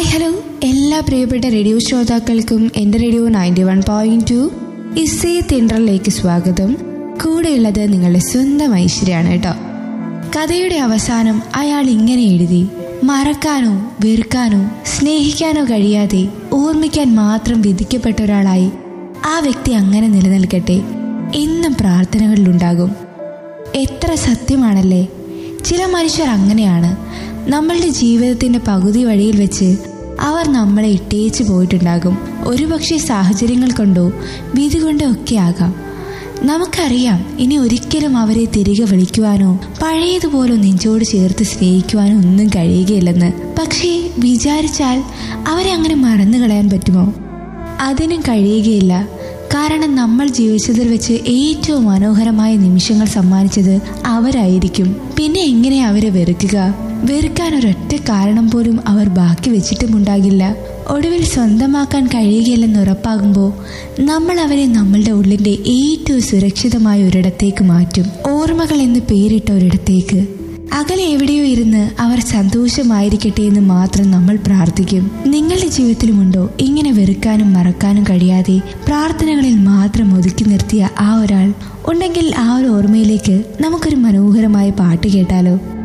hi hello എല്ലാ പ്രിയപ്പെട്ട radio ശ്രോതാക്കൾക്കും എൻ്റെ radio ninety one point two ഇസേ തിണ്ടറിലേക്ക് സ്വാഗതം കൂടെയുള്ളത് നിങ്ങളുടെ സ്വന്തം ഐശ്വര്യാണ് കേട്ടോ കഥയുടെ അവസാനം അയാൾ ഇങ്ങനെ എഴുതി മറക്കാനോ വെറുക്കാനോ സ്നേഹിക്കാനോ കഴിയാതെ ഓർമ്മിക്കാൻ മാത്രം വിധിക്കപ്പെട്ട ഒരാളായി ആ വ്യക്തി അങ്ങനെ നിലനിൽക്കട്ടെ എന്നും പ്രാർത്ഥനകളിലുണ്ടാകും എത്ര സത്യമാണല്ലേ ചില മനുഷ്യർ അങ്ങനെയാണ് നമ്മളുടെ ജീവിതത്തിന്റെ പകുതി വഴിയിൽ വെച്ച് അവർ നമ്മളെ ഇട്ടേച്ച് പോയിട്ടുണ്ടാകും ഒരുപക്ഷെ സാഹചര്യങ്ങൾ കൊണ്ടോ വിധി കൊണ്ടോ ഒക്കെ ആകാം നമുക്കറിയാം ഇനി ഒരിക്കലും അവരെ തിരികെ വിളിക്കുവാനോ പഴയതുപോലെ നെഞ്ചോട് ചേർത്ത് സ്നേഹിക്കുവാനോ ഒന്നും കഴിയുകയില്ലെന്ന് പക്ഷേ വിചാരിച്ചാൽ അവരെ അങ്ങനെ മറന്നു കളയാൻ പറ്റുമോ അതിനും കഴിയുകയില്ല കാരണം നമ്മൾ ജീവിച്ചതിൽ വെച്ച് ഏറ്റവും മനോഹരമായ നിമിഷങ്ങൾ സമ്മാനിച്ചത് അവരായിരിക്കും പിന്നെ എങ്ങനെ അവരെ വെറുക്കുക വെറുക്കാൻ ഒരൊറ്റ കാരണം പോലും അവർ ബാക്കി വെച്ചിട്ടുമുണ്ടാകില്ല ഒടുവിൽ സ്വന്തമാക്കാൻ കഴിയുകയില്ലെന്ന് ഉറപ്പാകുമ്പോൾ നമ്മൾ അവരെ നമ്മളുടെ ഉള്ളിന്റെ ഏറ്റവും സുരക്ഷിതമായ ഒരിടത്തേക്ക് മാറ്റും ഓർമ്മകൾ എന്ന് പേരിട്ട ഒരിടത്തേക്ക് അകലെ എവിടെയോ ഇരുന്ന് അവർ സന്തോഷമായിരിക്കട്ടെ എന്ന് മാത്രം നമ്മൾ പ്രാർത്ഥിക്കും നിങ്ങളുടെ ജീവിതത്തിലുമുണ്ടോ ഇങ്ങനെ വെറുക്കാനും മറക്കാനും കഴിയാതെ പ്രാർത്ഥനകളിൽ മാത്രം ഒതുക്കി നിർത്തിയ ആ ഒരാൾ ഉണ്ടെങ്കിൽ ആ ഒരു ഓർമ്മയിലേക്ക് നമുക്കൊരു മനോഹരമായ പാട്ട് കേട്ടാലോ